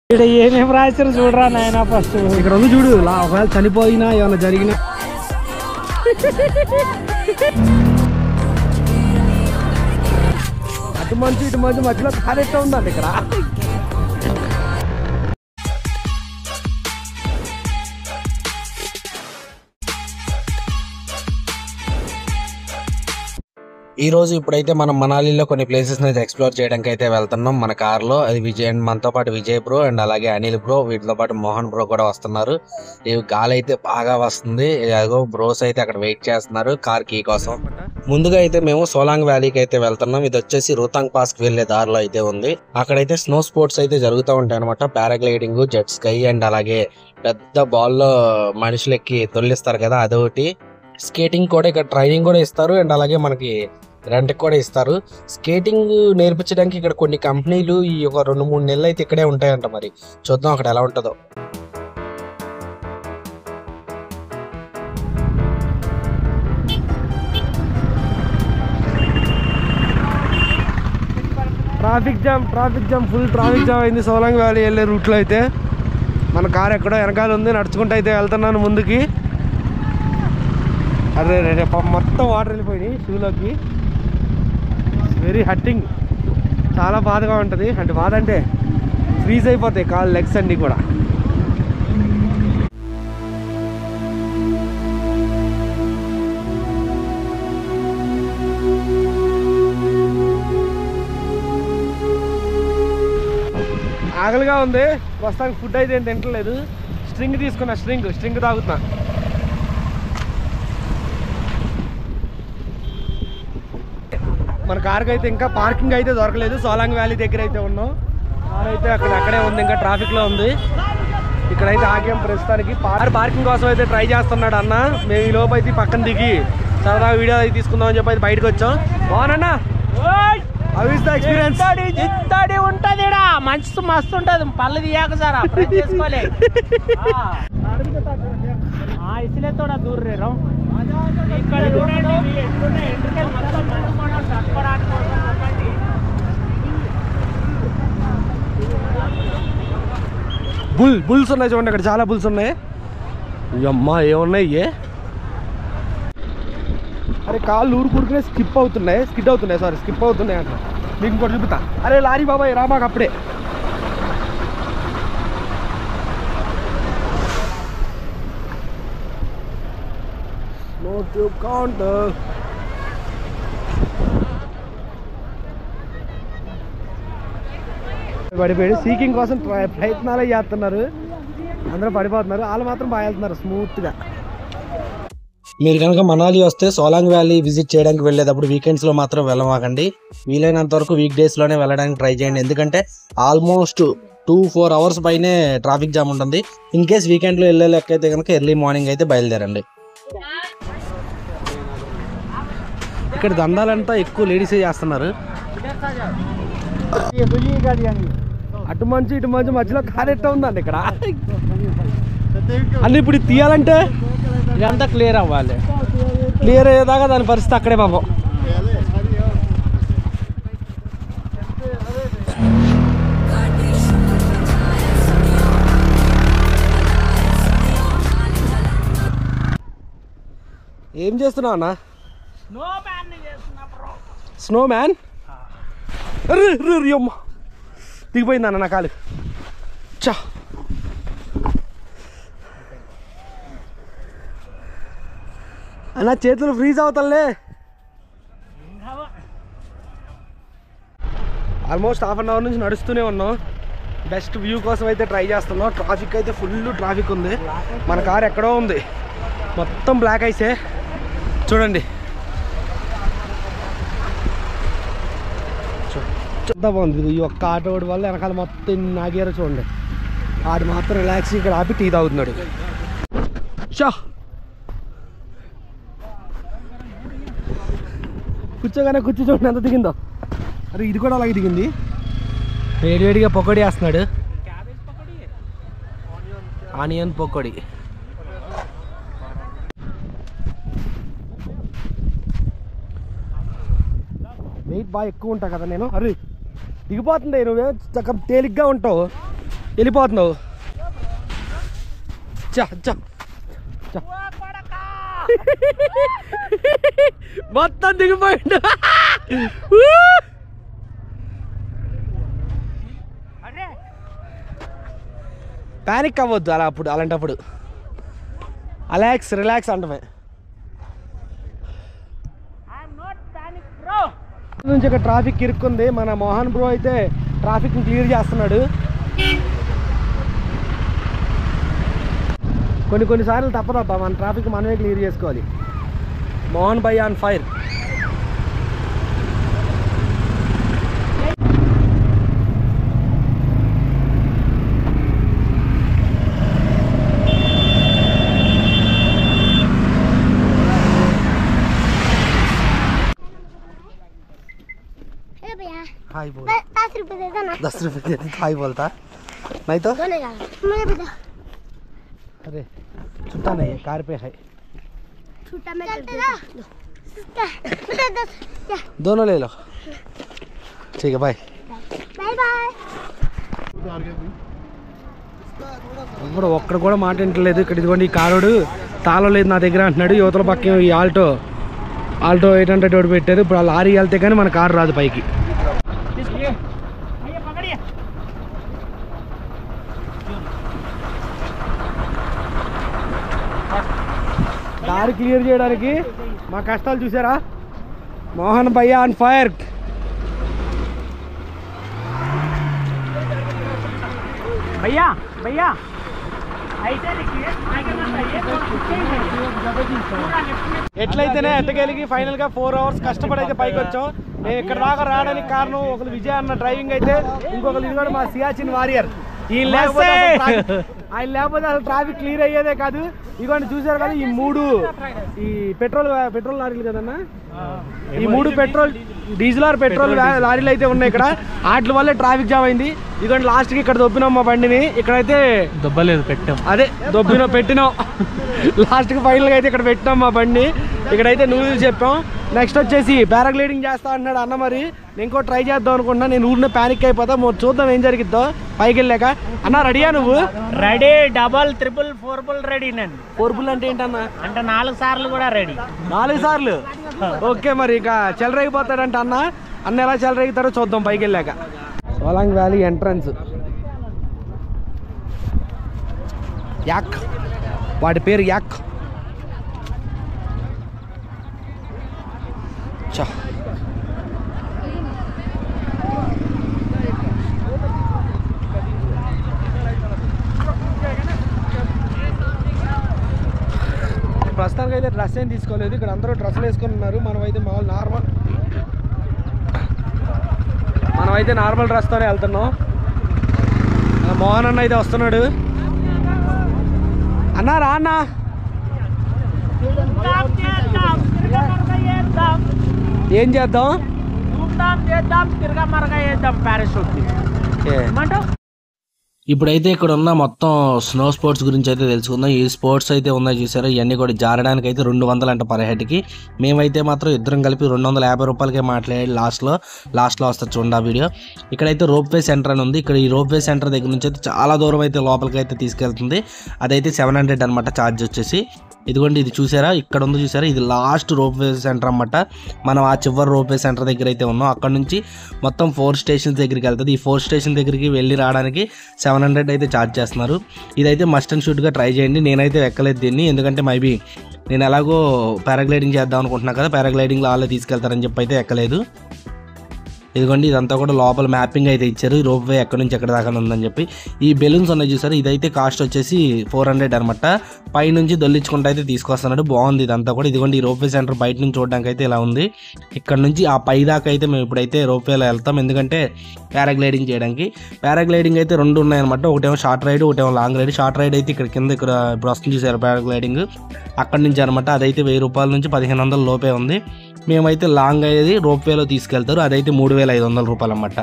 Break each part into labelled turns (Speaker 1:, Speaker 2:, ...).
Speaker 1: ఇక్కడ ఏమేమి రాశారు చూడరా నాయన ఫస్ట్
Speaker 2: ఇక్కడ ఉంది చూడు లా ఒకవేళ చనిపోయినా ఏమైనా జరిగినా అటు మంచి ఇటు మంచి మధ్యలో కారెట్ ఉందండి ఇక్కడ
Speaker 3: ఈ రోజు ఇప్పుడైతే మనం మనాలిలో కొన్ని ప్లేసెస్ అయితే ఎక్స్ప్లోర్ చేయడానికి అయితే వెళ్తున్నాం మన కార్ లో అది విజయ్ అండ్ మనతో పాటు విజయ్ బ్రో అండ్ అలాగే అనిల్ బ్రో వీటితో పాటు మోహన్ బ్రో కూడా వస్తున్నారు ఈ గాలి అయితే బాగా వస్తుంది అదిగో బ్రోస్ అయితే అక్కడ వెయిట్ చేస్తున్నారు కార్ కీ కోసం ముందుగా అయితే మేము సోలాంగ్ వ్యాలీకి అయితే వెళ్తున్నాం ఇది వచ్చేసి రోతాంగ్ పాస్ కి వెళ్లే దారిలో అయితే ఉంది అక్కడైతే స్నో స్పోర్ట్స్ అయితే జరుగుతూ ఉంటాయి అనమాట పారాగ్లైడింగ్ జెట్ స్కై అండ్ అలాగే పెద్ద బాల్ లో మనుషులెక్కి తొలిస్తారు కదా అదొకటి స్కేటింగ్ కూడా ఇక్కడ ట్రైనింగ్ కూడా ఇస్తారు అండ్ అలాగే మనకి రెంట్ కూడా ఇస్తారు స్కేటింగ్ నేర్పించడానికి ఇక్కడ కొన్ని కంపెనీలు ఈ ఒక రెండు మూడు నెలలు అయితే ఇక్కడే ఉంటాయంట మరి చూద్దాం అక్కడ ఎలా ఉంటుందో
Speaker 2: traffic jam traffic jam full traffic jam అయింది సోలాంగ్ వ్యాలీ వెళ్ళే రూట్లో అయితే మన కార్ ఎక్కడో వెనకాల ఉంది నడుచుకుంటూ అయితే వెళ్తున్నాను ముందుకి అరే రే రే, పాపం మొత్తం వాటర్ వెళ్ళిపోయినాయి షూలోకి వెరీ హట్టింగ్ చాలా బాధగా ఉంటుంది అంటే బాధ అంటే ఫ్రీజ్ అయిపోతాయి కాల్ లెగ్స్ అన్నీ కూడా ఆకలిగా ఉంది ప్రస్తుతానికి ఫుడ్ అయితే ఏం తింటలేదు స్ట్రింగ్ తీసుకున్నా స్ట్రింగ్ స్ట్రింగ్ తాగుతున్నా మన కార్కి అయితే ఇంకా పార్కింగ్ అయితే దొరకలేదు సోలాంగ్ వ్యాలీ దగ్గర అయితే ఉన్నాం కార్ అయితే అక్కడ అక్కడే ఉంది ఇంకా ట్రాఫిక్లో ఉంది ఇక్కడైతే ఆగాం ప్రస్తుతానికి కార్ పార్కింగ్ కోసం అయితే ట్రై చేస్తున్నాడు అన్న మేము ఈ లోపు అయితే ఈ పక్కన దిగి సరదా వీడియో అయితే తీసుకుందాం అని చెప్పి అయితే బయటకు వచ్చాం బాగున్నా హౌ ఇస్ ద ఎక్స్పీరియన్స్
Speaker 1: ఇత్తడి ఉంటది మంచి మస్తు ఉంటది పళ్ళు తీయాక సారా చేసుకోలే ఇసులేతోడా దూర రేరం ఇక్కడ చూడండి ఇవి ఎట్లున్నాయి ఎంట్రుకలు మొత్తం మండుకోవడం తట్టుకోవడానికి కోసం చెప్పండి
Speaker 2: బుల్ బుల్స్ ఉన్నాయి చూడండి అక్కడ చాలా బుల్స్ ఉన్నాయి అమ్మా ఏమున్నాయి ఇయ్యే? అరే కాళ్ళు ఊరు కూరుకునే స్కిప్ అవుతున్నాయి స్కిడ్ అవుతున్నాయి సారీ స్కిప్ అవుతున్నాయి అంట మీకు ఇంకోటి చూపుతా అరే లారీ బాబాయ్ రా మాకు అప్పుడే నో ట్యూబ్ కౌంట్ పడిపోయాడు సీకింగ్ కోసం ప్ర- ప్రయత్నాలే చేస్తున్నారు అందరూ పడిపోతున్నారు వాళ్ళు మాత్రం బాగా వెళ్తున్నారు స్మూత్గా
Speaker 3: మీరు కనుక మనాలి వస్తే సోలాంగ్ వ్యాలీ విజిట్ చేయడానికి వెళ్ళేటప్పుడు వీకెండ్స్ లో మాత్రం వెళ్ళమాకండి వీలైనంత వరకు వీక్ డేస్ లోనే వెళ్ళడానికి ట్రై చేయండి ఎందుకంటే ఆల్మోస్ట్ టూ ఫోర్ అవర్స్ పైనే ట్రాఫిక్ జామ్ ఉంటుంది ఇన్ కేస్ వీకెండ్ లో వెళ్ళే లెక్క అయితే కనుక ఎర్లీ మార్నింగ్ అయితే బయలుదేరండి
Speaker 2: ఇక్కడ దందాలంతా ఎక్కువ లేడీసే చేస్తున్నారు అటు మంచి ఇటు మంచి మధ్యలో కారెట్ట ఉందండి ఇక్కడ అన్ని ఇప్పుడు ఇది తీయాలంటే
Speaker 1: ఇదంతా క్లియర్ అవ్వాలి
Speaker 2: క్లియర్ అయ్యేదాకా దాని పరిస్థితి అక్కడే పాపం ఏం చేస్తున్నావు అన్న
Speaker 1: నో బ్యాన్ చేస్తున్నా బ్రో
Speaker 2: స్నో మ్యాన్ అమ్మ దిగిపోయింది అన్న నా కాలు చా అన్న చేతులు ఫ్రీజ్ అవుతాలే ఆల్మోస్ట్ హాఫ్ అన్ అవర్ నుంచి నడుస్తూనే ఉన్నాం బెస్ట్ వ్యూ కోసం అయితే ట్రై చేస్తున్నాం ట్రాఫిక్ అయితే ఫుల్ ట్రాఫిక్ ఉంది మన కార్ ఎక్కడో ఉంది మొత్తం బ్లాక్ ఐసే చూడండి ఎంత బాగుంది ఈ ఒక్క ఆటోడి వల్ల వెనకాల మొత్తం ఎన్ని ఆగారో చూడండి ఆడు మాత్రం రిలాక్స్ ఇక్కడ ఆపి టీ తాగుతున్నాడు షా కూర్చోగానే కూర్చో చూడండి ఎంత దిగిందో అరే ఇది కూడా అలాగే దిగింది వేడివేడిగా పకోడీ వేస్తున్నాడు ఆనియన్ పకోడీ వెయిట్ బాగా ఎక్కువ ఉంటా కదా నేను అరే దిగిపోతుంది నువ్వే చక్కగా తేలిగ్గా ఉంటావు వెళ్ళిపోతున్నావు చా చా చా. మొత్తం దిగిపోయిండు
Speaker 1: అరే
Speaker 2: ప్యానిక్ అవ్వద్దు అలా అప్పుడు అలాంటప్పుడు అలాక్స్ రిలాక్స్ అంటమే
Speaker 1: ఐఎమ్ నాట్ పానిక్ బ్రో
Speaker 2: నుంచి ఇక్కడ ట్రాఫిక్ ఇరుక్కుంది మన మోహన్ బ్రో అయితే ట్రాఫిక్ క్లియర్ చేస్తున్నాడు కొన్ని కొన్నిసార్లు తప్పదబ్బా మన ట్రాఫిక్ మనమే క్లియర్ చేసుకోవాలి మోహన్ బై ఆన్ ఫైర్
Speaker 4: ए भैया
Speaker 2: హాయ్ బోల్
Speaker 4: द- दस रुपए दे दो ना
Speaker 2: दस रुपये देते హాయ్ बोलता नहीं तो
Speaker 4: दोनों का मुझे भी दो
Speaker 2: अरे छुट्टा नहीं है कार पे है
Speaker 4: छूटा मैं कर देता दो छूटा दस या
Speaker 2: दोनों ले लो ठीक है बाय
Speaker 4: बाय बाय
Speaker 2: ఇప్పుడు ఒక్కడ కూడా మాట వింటలేదు ఇక్కడ ఇదిగోండి ఈ కారుడు తాళం లేదు నా దగ్గర అంటున్నాడు యువతల పక్క ఈ ఆల్టో ఆల్టో ఎయిట్ హండ్రెడ్ ఒకటి పెట్టారు ఇప్పుడు ఆ లారీ వెళ్తే కానీ మన కారు రాదు పైకి
Speaker 1: అయ్యే పకడియే
Speaker 2: దారి క్లియర్ చేయడానికి మా కష్టాలు చూసారా మోహన్ భయ్య ఆన్ ఫైర్
Speaker 1: भैया भैया ऐसे देखिए आगे मत आइए थोड़ा पीछे ही जाइए। पूरा लेफ्ट में
Speaker 2: ఎట్లయితేనే ఎట్టగలిగి ఫైనల్ గా ఫోర్ అవర్స్ కష్టపడి అయితే పైకి వచ్చాం మేము ఇక్కడ దాకా రావడానికి కారణం ఒకరు విజయ్ అన్న డ్రైవింగ్ అయితే ఇంకొకరు ఇది కూడా మా సియాచిన్ వారియర్ ఈ లేకపోతే అసలు ట్రా- ఆయన లేకపోతే అసలు ట్రాఫిక్ క్లియర్ అయ్యేదే కాదు ఇదిగోండి చూసారు కదా ఈ మూడు ఈ పెట్రోల్ పెట్రోల్ లారీలు కదన్నా ఈ మూడు పెట్రోల్ డీజిల్ ఆర్ పెట్రోల్ వ్యా- లారీలు అయితే ఉన్నాయి ఇక్కడ వాటి వల్లే ట్రాఫిక్ జామ్ అయింది ఇదిగోండి లాస్ట్ కి ఇక్కడ దొబ్బినాం మా బండిని ఇక్కడైతే
Speaker 1: దొబ్బలేదు పెట్టాం
Speaker 2: అదే దొబ్బిన పెట్టినాం లాస్ట్కి ఫైనల్గా అయితే ఇక్కడ పెట్టినాం మా బండి ఇక్కడైతే నూడిల్స్ చెప్పాం నెక్స్ట్ వచ్చేసి పారాగ్లైడింగ్ చేస్తా అంటున్నాడు అన్న మరి నేను ఇంకో ట్రై చేద్దాం అనుకుంటున్నా నేను ఊరినే ప్యానిక్ అయిపోతా మరి చూద్దాం ఏం జరిగిద్దో పైకి వెళ్ళాక అన్న రెడీయా నువ్వు
Speaker 1: ready double triple fourble ready నేను
Speaker 2: ఫోర్బుల్ అంటే ఏంటన్నా
Speaker 1: అంటే నాలుగు సార్లు కూడా రెడీ
Speaker 2: నాలుగు సార్లు ఓకే మరి ఇక చెలరేగిపోతాడంట అన్న అన్న ఎలా చెలరేగుతారో చూద్దాం పైకి వెళ్ళాక సోలాంగ్ వ్యాలీ ఎంట్రన్స్ యాక్ వాడి పేరు యాక్ చా ప్రస్తుతానికి అయితే డ్రెస్ ఏం తీసుకోలేదు ఇక్కడ అందరూ డ్రెస్సులు వేసుకొని ఉన్నారు మనం అయితే మామూలు నార్మల్ మనం అయితే నార్మల్ డ్రెస్తోనే వెళ్తున్నాం ఆ మోహన్ అన్న అయితే వస్తున్నాడు అన్నా రా అన్నా
Speaker 1: ధూమ్ధామ్ చేద్దాం తిరగ మరగ చేద్దాం
Speaker 2: ఏం చేద్దాం
Speaker 1: ధూమ్ధామ్ చేద్దాం తిరగ మరగ చేద్దాం పారాషూట్ ఏమంటావు
Speaker 3: ఇప్పుడైతే ఇక్కడ ఉన్న మొత్తం స్నో స్పోర్ట్స్ గురించి అయితే తెలుసుకుందాం ఈ స్పోర్ట్స్ అయితే ఉన్నాయి చూసారా ఇవన్నీ కూడా జారడానికి అయితే రెండు వందలు అంట పర్ హెడ్కి మేమైతే మాత్రం ఇద్దరం కలిపి రెండు వందల యాభై రూపాయలకే మాట్లాడి లాస్ట్లో లాస్ట్లో వస్తుంది చూడండి ఆ వీడియో ఇక్కడైతే రోప్వే సెంటర్ అని ఉంది ఇక్కడ ఈ రోప్వే సెంటర్ దగ్గర నుంచి అయితే చాలా దూరం అయితే లోపలికి అయితే తీసుకెళ్తుంది అదైతే సెవెన్ హండ్రెడ్ అనమాట ఛార్జ్ వచ్చేసి ఇదిగోండి ఇది చూసారా ఇక్కడ ఉంది చూసారా ఇది లాస్ట్ రోప్వే సెంటర్ అన్నమాట మనం ఆ చివరి రోప్వే సెంటర్ దగ్గర అయితే ఉన్నాం అక్కడ నుంచి మొత్తం ఫోర్ స్టేషన్స్ దగ్గరికి వెళ్తుంది ఈ ఫోర్ స్టేషన్ దగ్గరికి వెళ్ళి రావడానికి సెవెన్ హండ్రెడ్ అయితే ఛార్జ్ చేస్తున్నారు ఇదైతే మస్ట్ అండ్ షూట్గా ట్రై చేయండి నేనైతే ఎక్కలేదు దీన్ని ఎందుకంటే మైబీ నేను ఎలాగో పారాగ్లైడింగ్ చేద్దాం అనుకుంటున్నా కదా పారాగ్లైడింగ్లో వాళ్ళే తీసుకెళ్తారని చెప్పి అయితే ఎక్కలేదు ఇదిగోండి ఇదంతా కూడా లోపల మ్యాపింగ్ అయితే ఇచ్చారు రోప్ వే ఎక్కడి నుంచి ఎక్కడ దాకా ఉందని చెప్పి ఈ బెలూన్స్ ఉన్నాయి చూసారు ఇదైతే కాస్ట్ వచ్చేసి ఫోర్ హండ్రెడ్ అనమాట పై నుంచి దొల్లించుకుంటూ అయితే తీసుకొస్తున్నాడు బాగుంది ఇదంతా కూడా ఇదిగోండి ఈ రోప్ వే సెంటర్ బయట నుంచి చూడడానికి అయితే ఇలా ఉంది ఇక్కడ నుంచి ఆ పై దాకా అయితే మేము ఇప్పుడైతే రోప్ వేలో వెళ్తాం ఎందుకంటే పారాగ్లైడింగ్ చేయడానికి పారాగ్లైడింగ్ అయితే రెండు ఉన్నాయన్నమాట ఒకటేమో షార్ట్ రైడ్ ఒకటేమో లాంగ్ రైడ్ షార్ట్ రైడ్ అయితే ఇక్కడ కింద ఇక్కడ ఇప్పుడు వస్తుంది చూసారు పారాగ్లైడింగ్ అక్కడి నుంచి అనమాట అదైతే వెయ్యి రూపాయల నుంచి పదిహేను వందల లోపే ఉంది మేమైతే లాంగ్ అయ్యేది రోప్ వేలో తీసుకెళ్తారు అదైతే మూడు వేల ఐదు వందల రూపాయలు అన్నమాట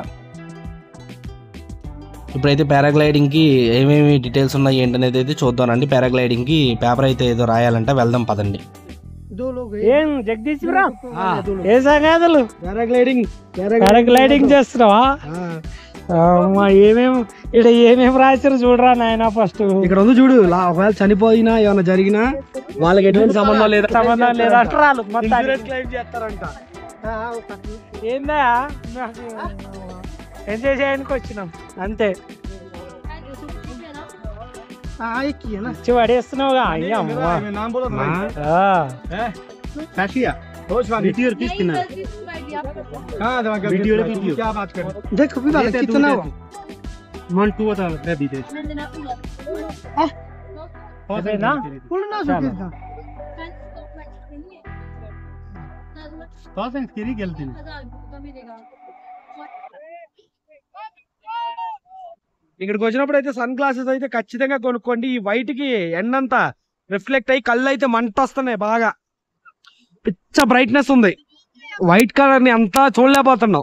Speaker 3: ఇప్పుడైతే పారాగ్లైడింగ్కి ఏమేమి డీటెయిల్స్ ఉన్నాయి ఏంటనేది అయితే చూద్దామండి పారాగ్లైడింగ్కి పేపర్ అయితే ఏదో రాయాలంటే వెళ్దాం పదండి
Speaker 1: ఏం జగదీష్ బ్రో ఏ సంగతులు
Speaker 2: పారాగ్లైడింగ్
Speaker 1: పారాగ్లైడింగ్ చేస్తున్నావా అమ్మా ఏమేం ఇక్కడ ఏమేం రాశారు చూడరా నాయన ఫస్ట్
Speaker 2: ఇక్కడ ఉంది చూడు లా- ఒకవేళ చనిపోయినా ఏమైనా జరిగినా వాళ్ళకి ఎటువంటి సంబంధం లేదా
Speaker 1: సంబంధం లేదు అట్రాలు మొత్తం
Speaker 2: ఇన్సూరెన్స్ క్లెయిమ్ చేస్తారంట
Speaker 1: ఏందా నాకు ఎంజాయ్ చేయడానికి వచ్చినాం అంతే ఇచ్చి పడేస్తున్నావుగా అయ్యా అమ్మా ఆ. అయిపోయిందా? చాలా.
Speaker 2: ఇక్కడికి వచ్చినప్పుడు అయితే సన్ గ్లాసెస్ అయితే ఖచ్చితంగా కొనుక్కోండి ఈ వైట్ కి ఎండంతా రిఫ్లెక్ట్ అయ్యి కళ్ళు అయితే మంట వస్తున్నాయి బాగా పిచ్చ బ్రైట్నెస్ ఉంది వైట్ కలర్ ని అంతా చూడలేకపోతున్నాం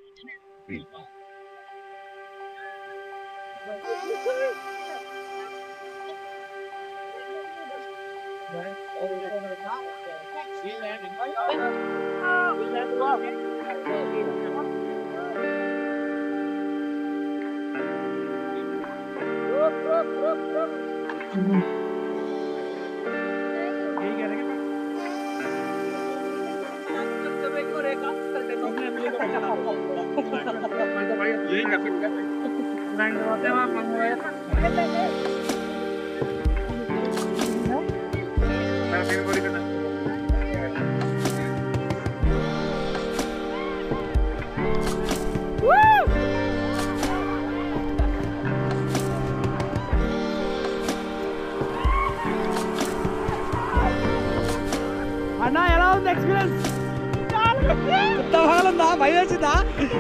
Speaker 2: అన్నా ఎలా ఉంది ఎక్స్పీరియన్స్ ఎంత బాగుందా భయం వేసిందా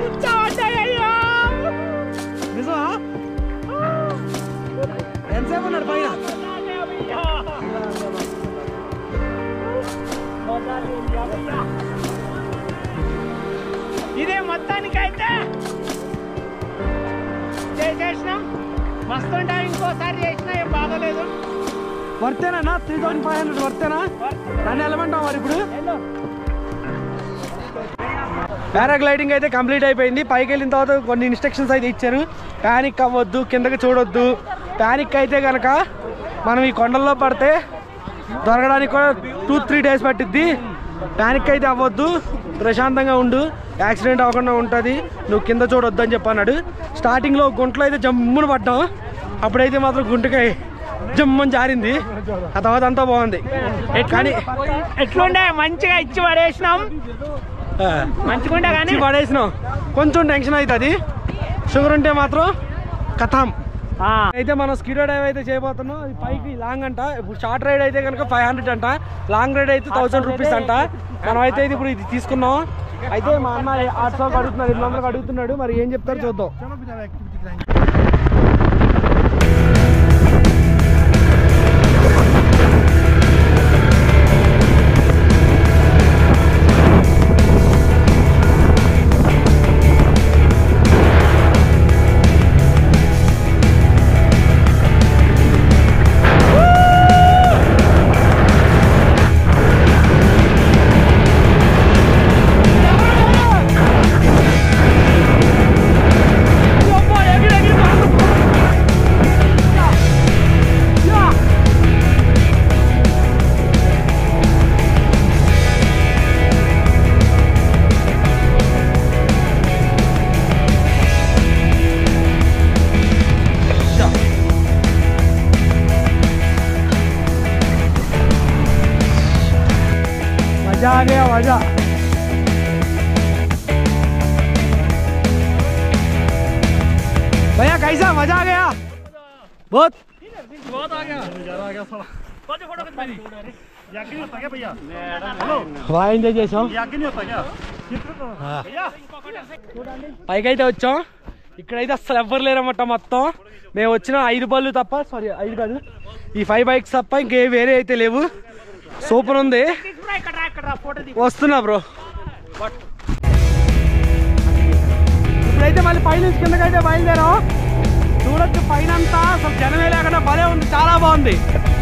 Speaker 2: నిజమా ఎంతసేపు ఉన్నాడు పైన
Speaker 1: ఇదే మొత్తానికైతే చేసేసినాం మస్తు ఉంటాయి ఇంకోసారి చేసినా ఏం బాగోలేదు
Speaker 2: వర్తేనా త్రీ థౌసండ్ ఫైవ్ హండ్రెడ్ వర్తేనా దాన్ని వెళ్ళమంటావు మరి ఇప్పుడు పారాగ్లైడింగ్ అయితే కంప్లీట్ అయిపోయింది పైకి వెళ్ళిన తర్వాత కొన్ని ఇన్స్ట్రక్షన్స్ అయితే ఇచ్చారు ప్యానిక్ అవ్వద్దు కిందకి చూడొద్దు ప్యానిక్ అయితే కనుక మనం ఈ కొండల్లో పడితే దొరకడానికి కూడా టూ త్రీ డేస్ పట్టిద్ది ప్యానిక్ అయితే అవ్వద్దు ప్రశాంతంగా ఉండు యాక్సిడెంట్ అవ్వకుండా ఉంటుంది నువ్వు కింద చూడొద్దు అని చెప్పన్నాడు స్టార్టింగ్లో గుంటలో అయితే జమ్మున పడ్డాం అప్పుడైతే మాత్రం గుంటకాయ జమ్మని జారింది ఆ తర్వాత అంతా బాగుంది కానీ
Speaker 1: ఎట్లుండే మంచిగా ఇచ్చి పడేసినాం
Speaker 2: ఆ,
Speaker 1: మంచిగుండే కానీ
Speaker 2: ఇచ్చి పడేసినాం కొంచెం టెన్షన్ అవుతుంది షుగర్ ఉంటే మాత్రం కథం
Speaker 1: ఆ,
Speaker 2: అయితే మనం స్కీడో డైవ్ అయితే చేయబోతున్నాం అది పైకి లాంగ్ అంట ఇప్పుడు షార్ట్ రైడ్ అయితే కనుక ఫైవ్ హండ్రెడ్ అంట లాంగ్ రైడ్ అయితే థౌసండ్ రూపీస్ అంట మనం అయితే ఇది ఇప్పుడు ఇది తీసుకున్నాం అయితే మా అన్న ఆరు సార్లు అడుగుతున్నాడు ఎనిమిది వందలకు అడుగుతున్నాడు మరి ఏం చెప్తారో చూద్దాం मजा आ गया मजा भैया कैसा मजा आ गया बहुत బాగా ఎంజాయ్ చేసాం పైకి అయితే వచ్చాం ఇక్కడైతే అసలు ఎవ్వరు లేరన్నమాట మొత్తం మేము వచ్చిన ఐదు బళ్ళు తప్ప సారీ ఐదు కాదు ఈ ఫైవ్ బైక్స్ తప్ప ఇంకే వేరే అయితే లేవు సూపర్ ఉంది
Speaker 1: ఇక్కడ రా, ఇక్కడ రా, ఫోటో దిగు
Speaker 2: వస్తున్నా బ్రో ఇప్పుడైతే మళ్ళీ పై నుంచి కిందకైతే బయలుదేరాం చూడొచ్చు పైన అంతా అసలు జనమే లేకుండా భలే ఉంది చాలా బాగుంది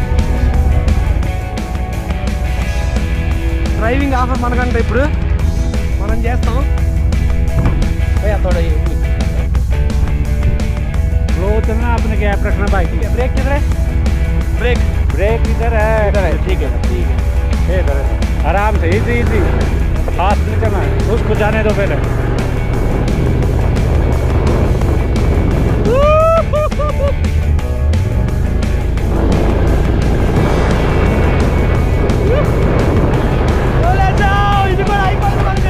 Speaker 2: డ్రైవింగ్ ఆఫర్ మనకంటే ఇప్పుడు మనం చేస్తాం భయ్యా, తోడ ఈ-
Speaker 1: वो उतना आपने क्या रखना बाइक ब्रेक किधर है ब्रेक ब्रेक इधर है इधर है ठीक है ठीक है ये इधर है आराम से इजी इजी फास्ट नहीं करना है उसको जाने दो पहले
Speaker 2: ఇది కూడా అయిపోయింది మనకి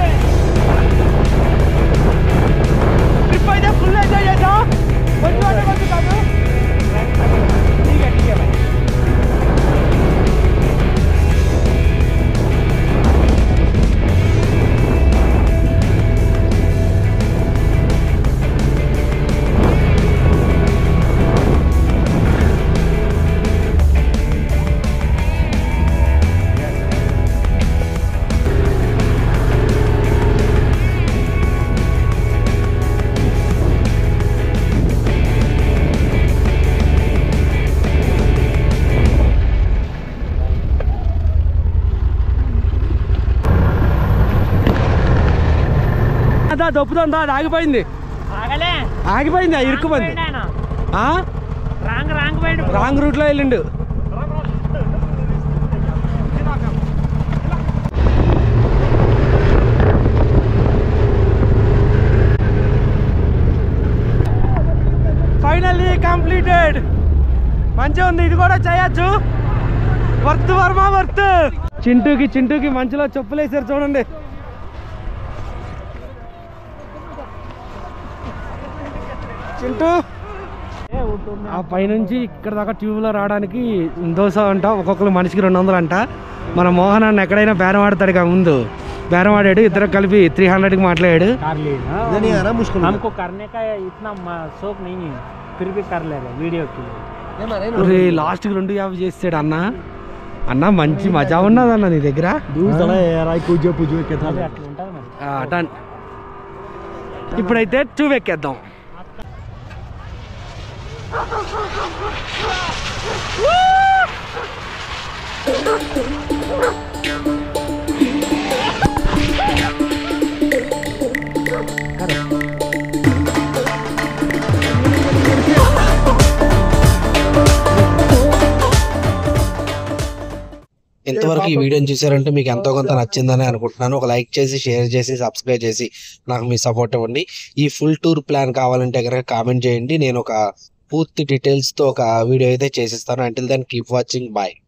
Speaker 2: ట్రిప్ అయితే ఫుల్ ఎంజాయ్ చేసాం కొంచెం అంటే కొంచెం కాదు ठीक है ठीक है भाई అదా దొప్పుతుందా అది ఆగిపోయింది
Speaker 1: ఆగలే
Speaker 2: ఆగిపోయింది ఆ ఇరుక్కుపోయింది ఆ?
Speaker 1: రాంగ్ రాంగ్ పోయాడు
Speaker 2: రాంగ్ రూట్లో వెళ్ళిండు ఫైనల్లీ కంప్లీటెడ్ మంచిగా ఉంది ఇది కూడా చేయొచ్చు వర్త్ వర్మ వర్త్ చింటూకి చింటూకి మంచిలో చెప్పులు వేసారు చూడండి చింటూ ఆ పైనుంచి ఇక్కడ దాకా ట్యూబ్లో రావడానికి దోశ అంట ఒక్కొక్కరు మనిషికి రెండు వందలు అంట మన మోహన్ అన్న ఎక్కడైనా బేరం ఆడతాడు కదా ముందు బేరం ఆడాడు ఇద్దరు కలిపి త్రీ హండ్రెడ్కి మాట్లాడాడు
Speaker 1: कर ली हमको करने का इतना म- शौक नहीं है फिर भी कर ले रहे वीडियो के लिए
Speaker 2: ఒరే లాస్ట్కి రెండు యాభై చేసాడు అన్న అన్న మంచి మజా ఉన్నది అన్న నీ దగ్గర
Speaker 1: అదే అట్లా ఉంటుంది మరి
Speaker 2: ఆ, డన్ ఇప్పుడైతే ట్యూబ్ ఎక్కేద్దాం
Speaker 3: ఇంతవరకు ఈ వీడియోని చూసారంటే మీకు ఎంతో కొంత నచ్చిందని అనుకుంటున్నాను ఒక లైక్ చేసి షేర్ చేసి సబ్స్క్రైబ్ చేసి నాకు మీ సపోర్ట్ ఇవ్వండి ఈ ఫుల్ టూర్ ప్లాన్ కావాలంటే కనుక కామెంట్ చేయండి నేను ఒక పూర్తి డీటెయిల్స్తో ఒక వీడియో అయితే చేసిస్తాను until then keep watching bye